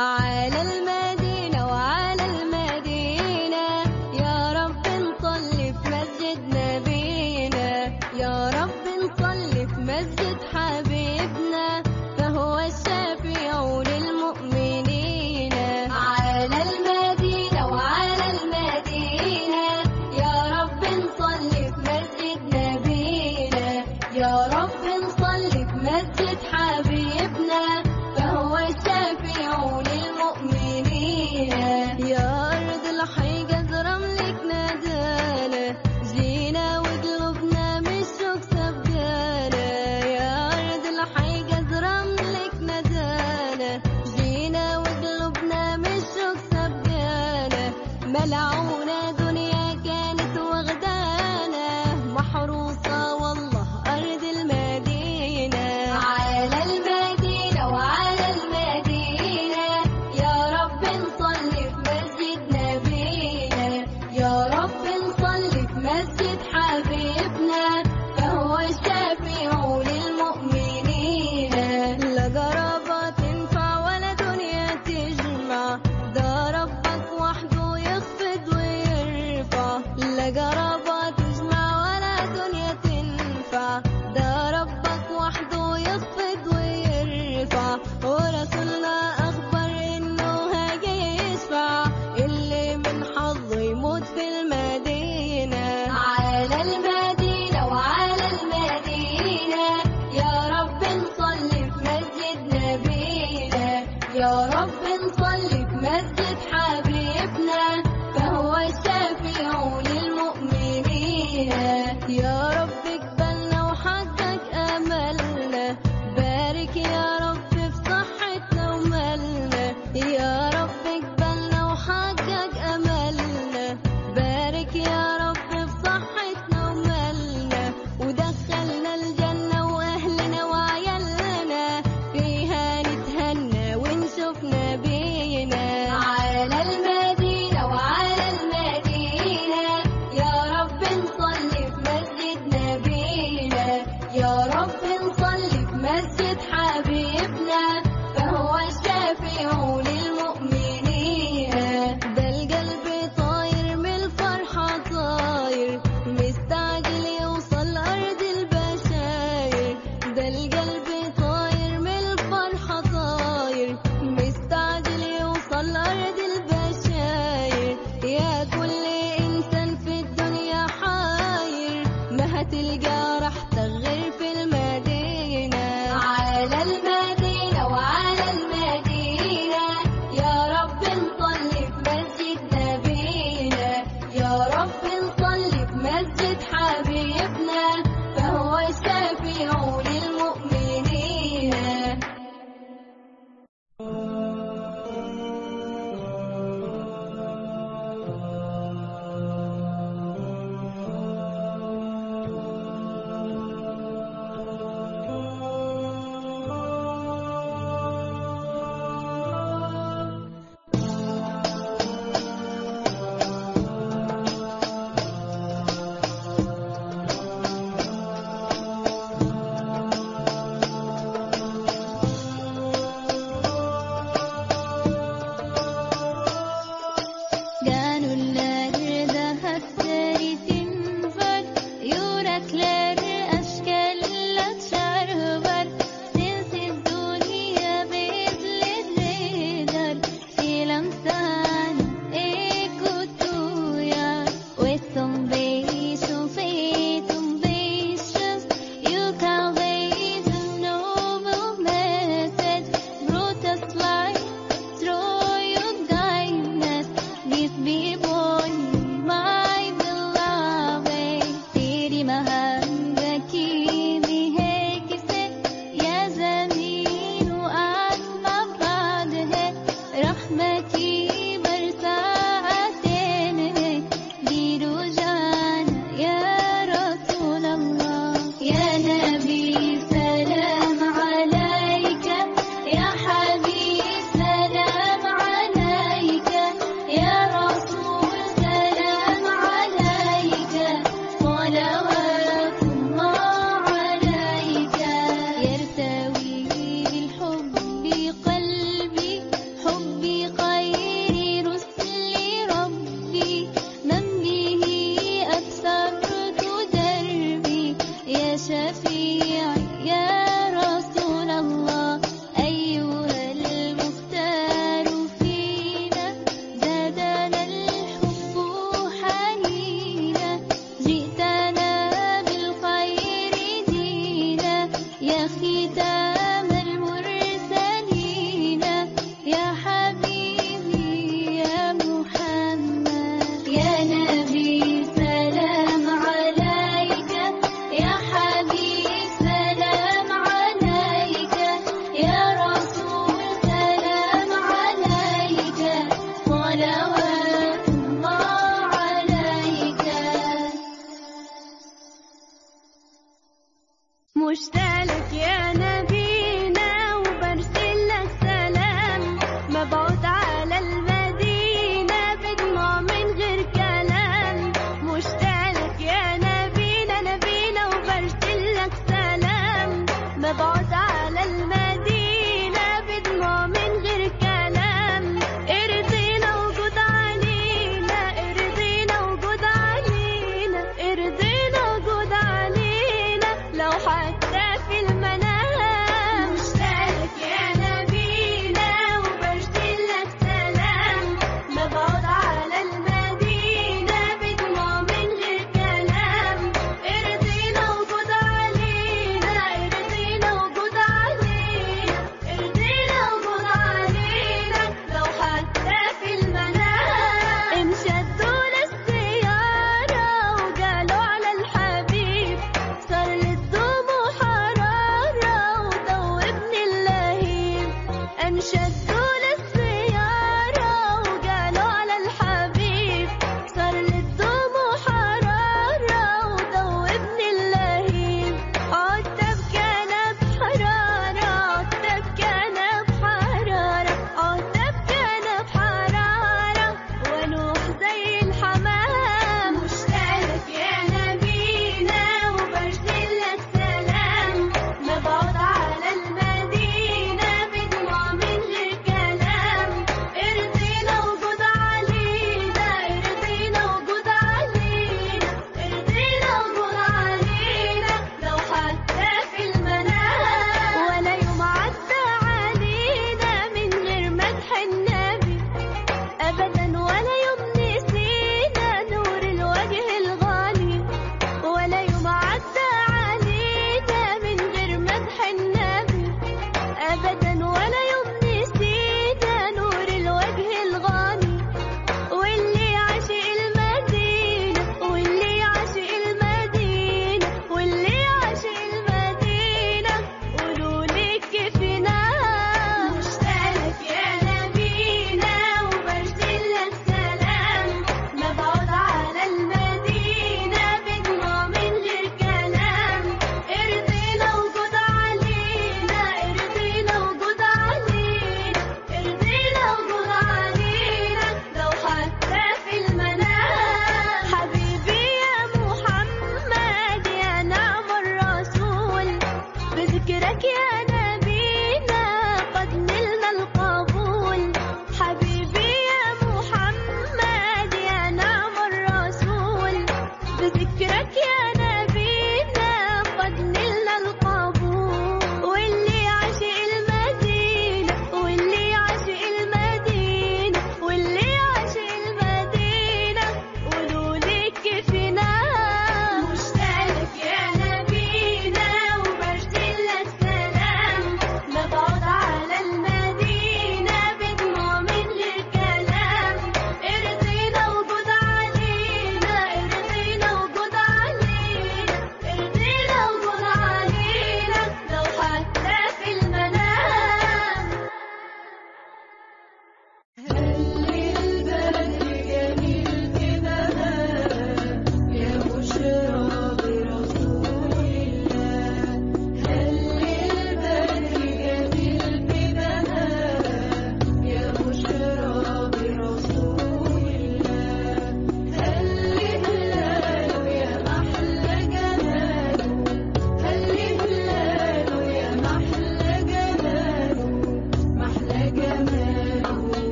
على المدينة وعلى المدينة يا رب نصلي في مسجد نبينا يا رب نصلي في مسجد حبيبنا فهو الشفيع للمؤمنين على المدينة وعلى المدينة يا رب نصلي في مسجد نبينا يا رب نصلي في مسجد حبيبنا فهو الشفيع للمؤمنين يا أرض الحجاز رملك نادانا جينا وقلوبنا مش شوك سبقانا يا أرض الحجاز رملك نادانا جينا وقلوبنا مش شوك سبقانا ملعونة دنيا كانت واخدانا محروسة والله أرض المدينة على المدينة وعلى المدينة يا رب نصلي في مسجد نبينا يا رب نصلي في مسجد حبيبنا فهو الشفيع للمؤمنين لا قرابة تنفع ولا دنيا تجمع ده ربك وحده يخفض ويرفع لا قرابة تجمع ولا دنيا تنفع ده ربك وحده يخفض ويرفع ورسولنا أخبر إنه هاجي يشفع اللي من حظه يموت في المدينة على المدينة وعلى المدينة يا رب نصلي في مسجد نبينا يا رب نصلي في مسجد حبيبنا فهو الشفيع للمؤمنين يا رب اقبلنا وحقق املنا بارك يا رب في صحتنا ومالنا يا رب اقبلنا وحقق املنا بارك يا رب في صحتنا ومالنا ودخلنا الجنة واهلنا وعيالنا فيها نتهنى ونشوف نبينا على المدينة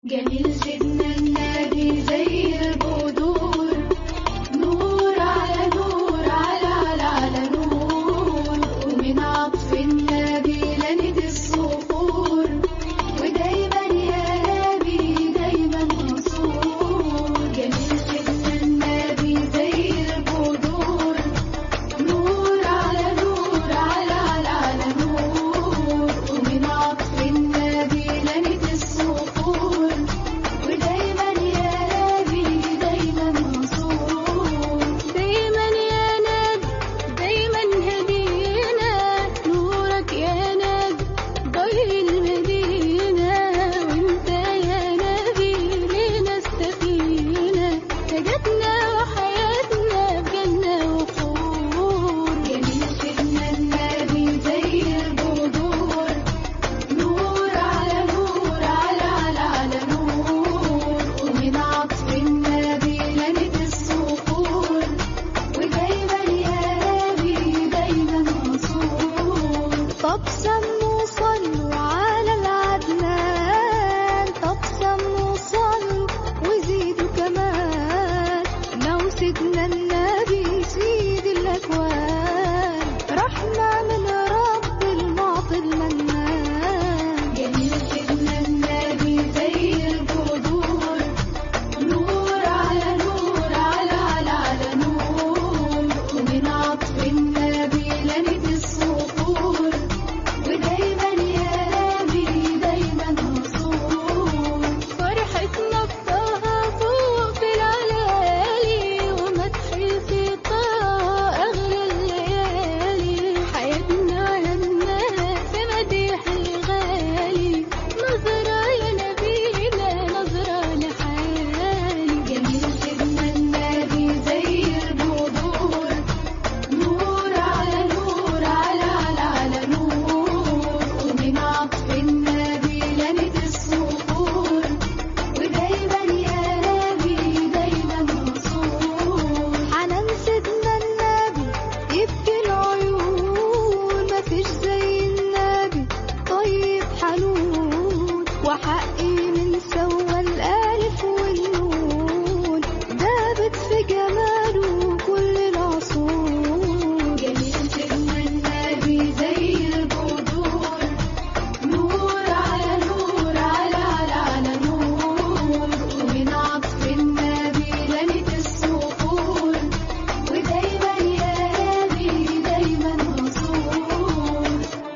جميل سيدنا النبي زي البدور نور على نور على على على نور ومن عطف النبي لند الصخور ودايما يا نبي دايما منصور جميل سيدنا النبي زي البدور نور على نور على على على نور ومن عطف النبي لند الصخور ودايما يا نبي دايما منصور دايما يا نبي دايما هدينا نورك يا نبي ضي المدينة وانت يا نبي لينا السفينة نجاتنا وحياتنا بجنة وخور جميل سيدنا النبي زي البدور نور على نور على على على نور ومن عطف النبي لند الصخور ودايما يا نبي دايما منصور طب سموا صلوا على العدنان طب سموا صلوا وزيدوا كمان لو سيدنا النبي سيد الأكوان رحمة من رب المعطي المنان جميل سيدنا النبي زي البدور نور على نور على على على نور ومن عطف النبي لند الصخور ودايما يا نبي دايما منصور فرحتنا بطه فوق في العلالي ومدحي في طه أغلى الليالي حياتنا عنا في مديح الغالي نظرة يا نبينا نظرة لحالي جميل سيدنا النبي زي البدور نور على نور على على على نور ومن عطف النبي لند الصخور ودايما يا نبي دايما منصور حنان سيدنا النبي يبكي العيون مفيش زي النبي طيب حنون وحقي من سوى الألف والنون دابت في جماله كل العصور جميل سيدنا النبي زي البدور نور على نور على على على نور ومن عطف النبي لند الصخور ودايما يا نبي دايما منصور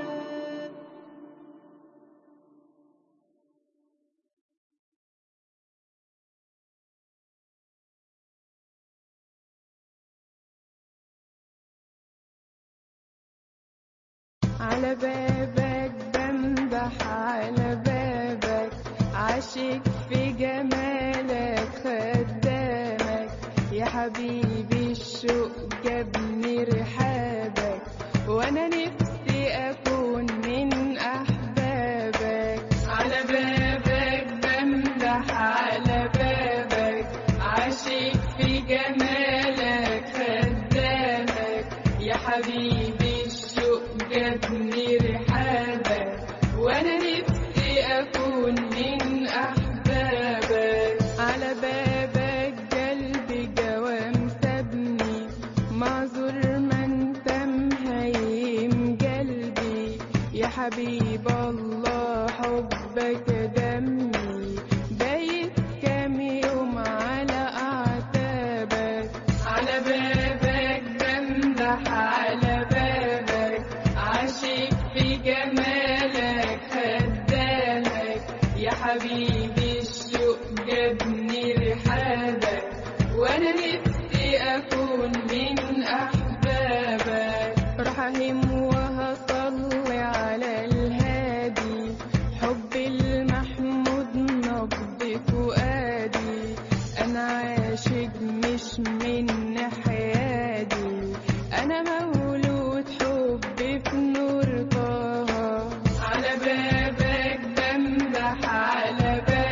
على بابك بمدح على بابك عاشق في جمالك خدامك يا حبيبي الشوق جابني رحابك وانا نفسي اكون من احبابك على بابك بمدح على بابك عاشق في جمالك خدامك يا حبيبي الشوق جابني رحابك وانا نفسي اكون من احبابك على بابك قلبي جوام سابني معذور ما انت مهيم قلبي يا حبيب الله حبك دمي بايت كام يوم على اعتابك على بابك بمدح على بابك عاشق في جمالك خدامك يا حبيبي الشوق جابني رحابك وانا نفسي اكون من احبابك راح اهم وهصلي على الهادي حب المحمود نبض فؤادي انا عاشق مش من حيادي انا مولود حبي في نور طه على بابك بمدح على بابك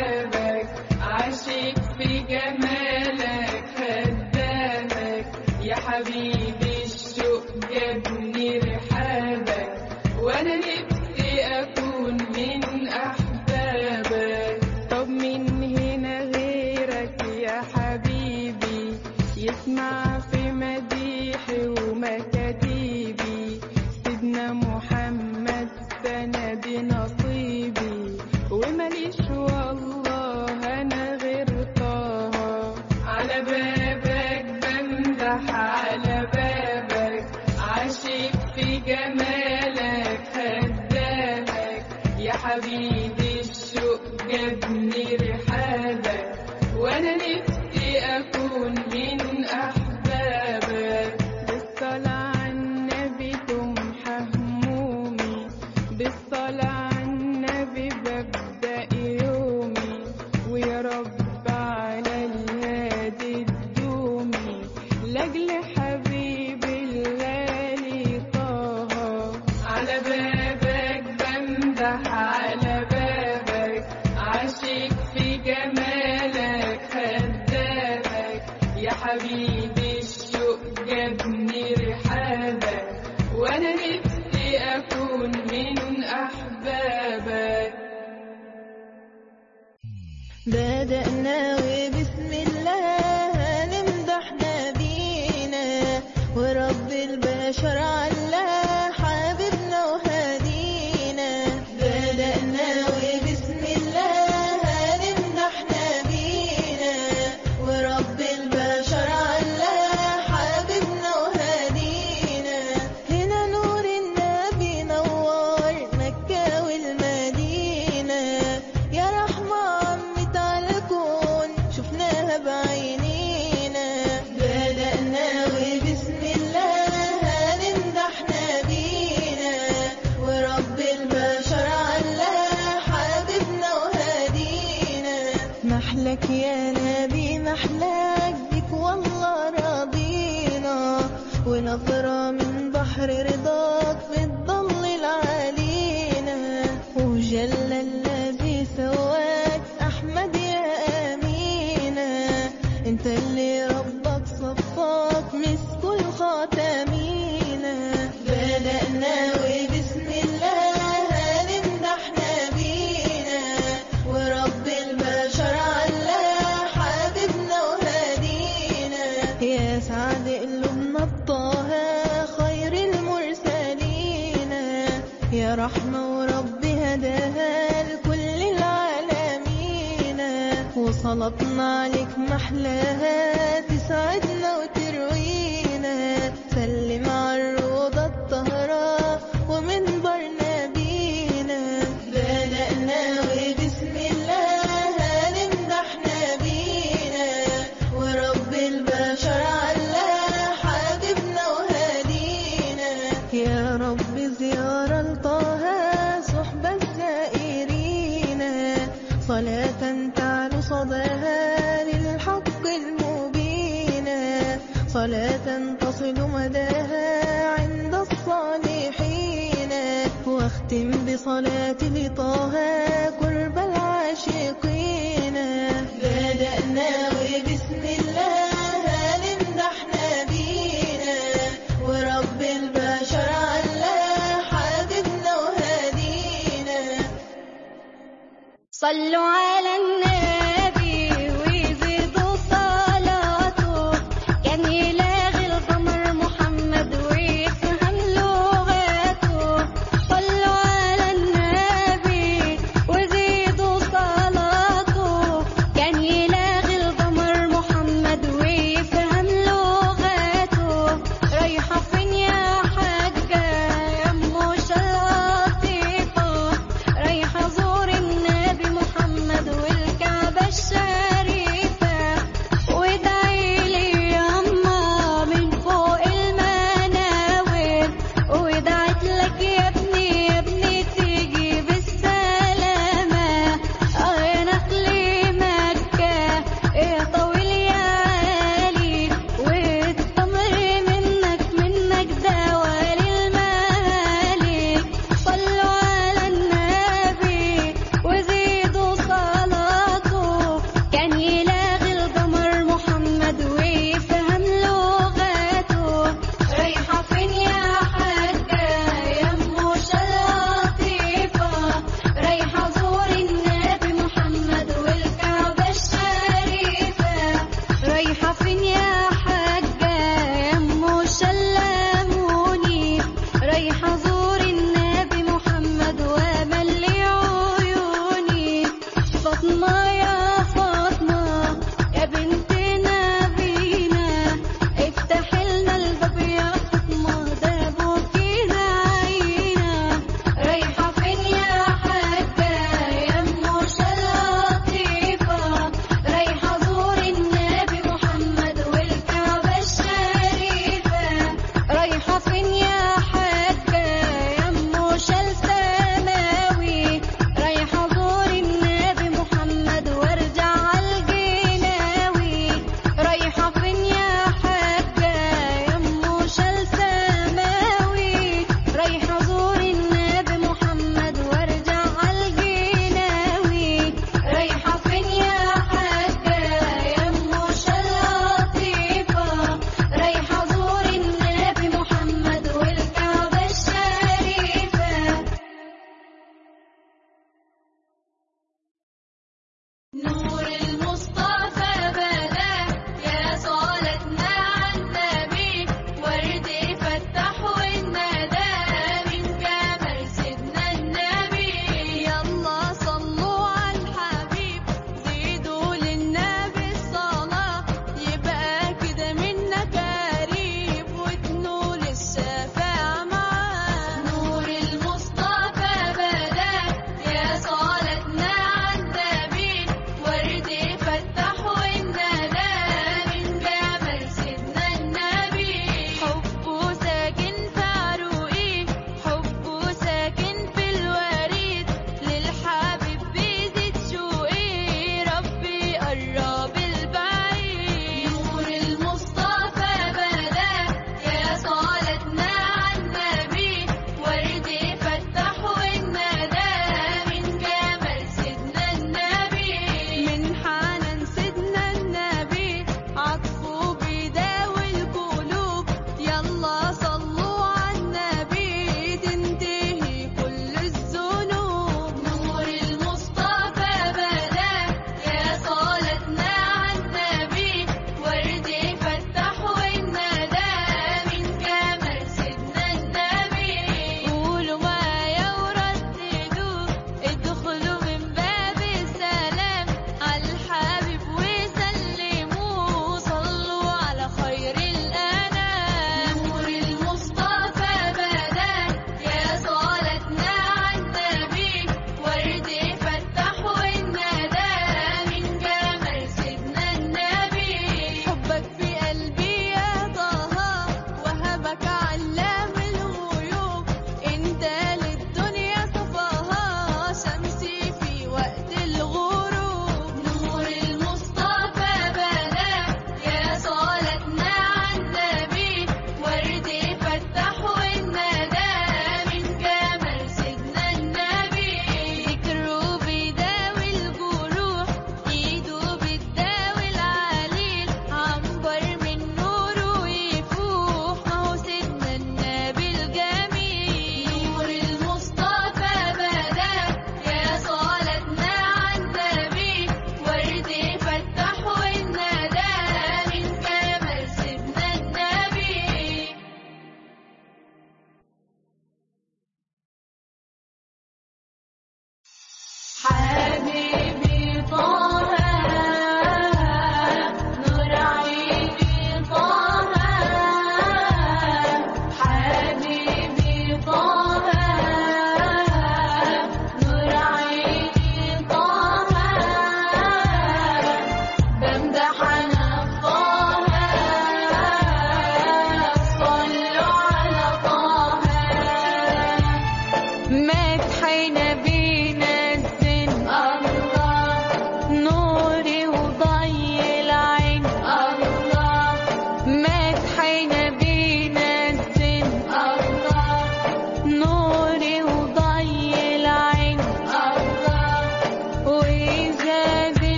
حبيبي الشوق جابني رحابك وانا نفسي اكون من احبابك بالصلاة على النبي تمحى همومي بالصلاة على النبي ببدأ يومي ويا رب على الهادي تدومي لاجل حبيبي الغالي طه على بابك بمدح على بابك عاشق في جمالك خدامك يا حبيبي الشوق جابني رحابك وانا نفسي اكون من احبابك بدأنا وبسم الله نمدح نبينا ورب البشر علاه حبيبنا وهدينا بدأنا وبسم الله نمدح نبينا ورب البشر علاه حبيبنا وهدينا هنا نور النبي نور مكة والمدينة يا رحمة عمت على الكون شفناها بعينينا بدأنا وبسم الله نمدح نبينا ورب البشر علاه حبيبنا وهدينا محلك يا نبي محلك بك والله راضينا ونظرة من بحر رضاك بتضلل علينا وجل الذي سواك أحمد يا أمينة انت اللي ربك صفاك مسك الخاتمينا بدأنا وبسم الله نمدح نبينا ورب البشر علاه حبيبنا وهدينا يا سعد قلوبنا الطه خير المرسلين يا رحمة ورب هداها لكل العالمين وصلاتنا عليك محلاها تسعدنا وتروينا سلم على الروضة الطهرة ومنبر نبينا بدأنا وبسم الله نمدح نبينا ورب البشر علاه حبيبنا وهدينا يا رب زيارة لطه صحبة الزائرين صلاة تعلو صداها للحق المبين صلاة تصل مداها عند الصالحين واختم بصلاة لطه قرب العاشقين بدأنا وبسم الله نمدح نبينا ورب البشر علاه حبيبنا وهدينا صلوا على النبي وزيدوا صلاته كان يلاغي القمر محمد ويفهم لغاته صلوا على النبي وزيدوا صلاته كان يلاغي القمر محمد ويفهم لغاته رايحة فين يا حاجة يا أم شلطيفة رايحة زور النبي محمد والكعبة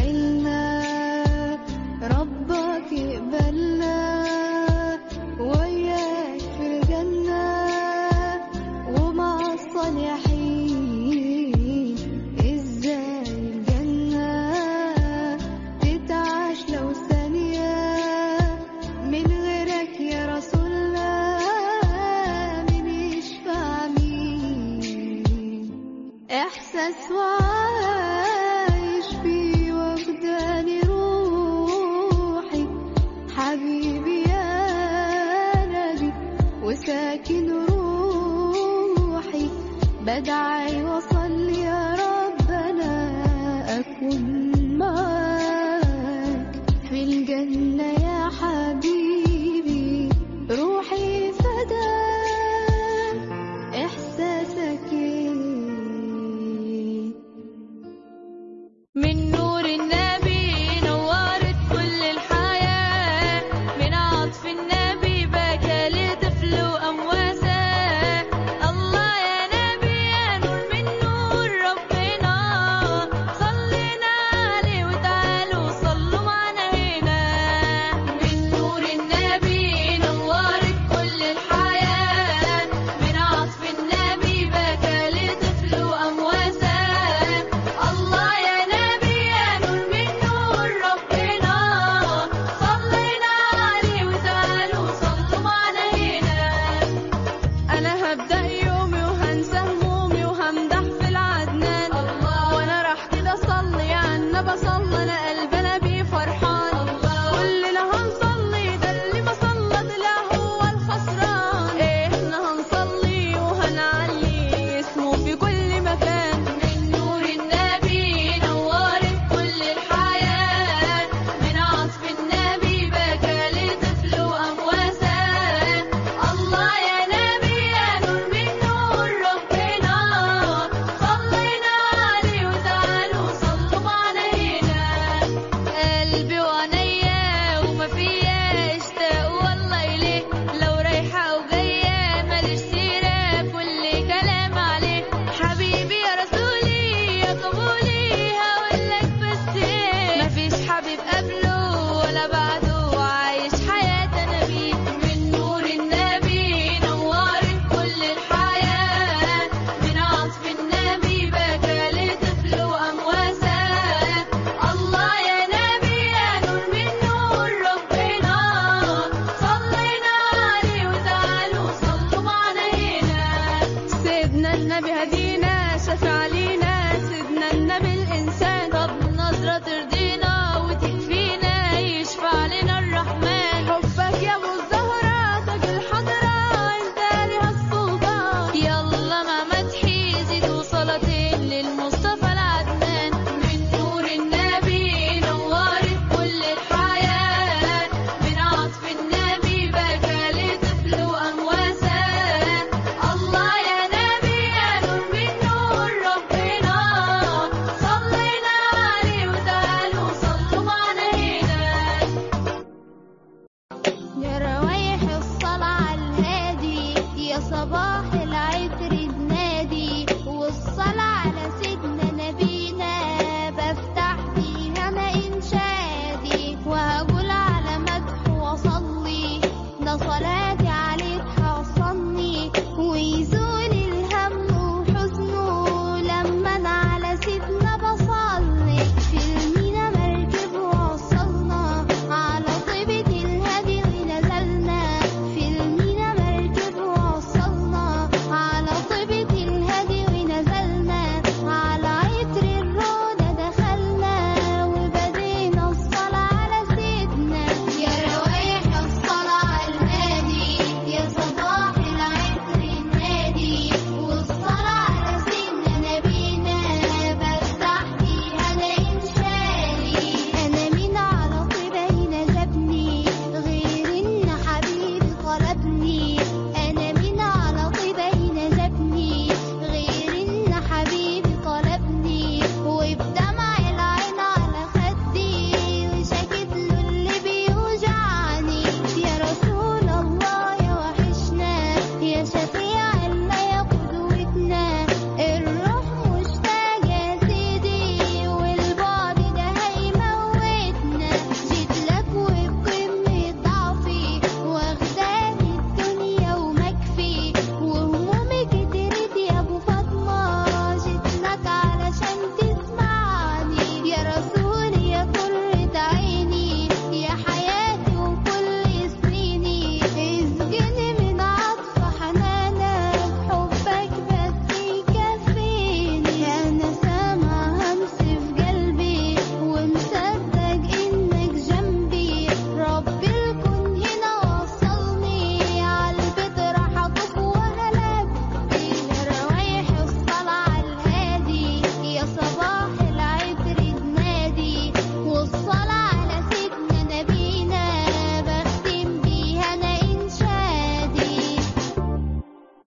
ادعيلنا ربك يقبلنا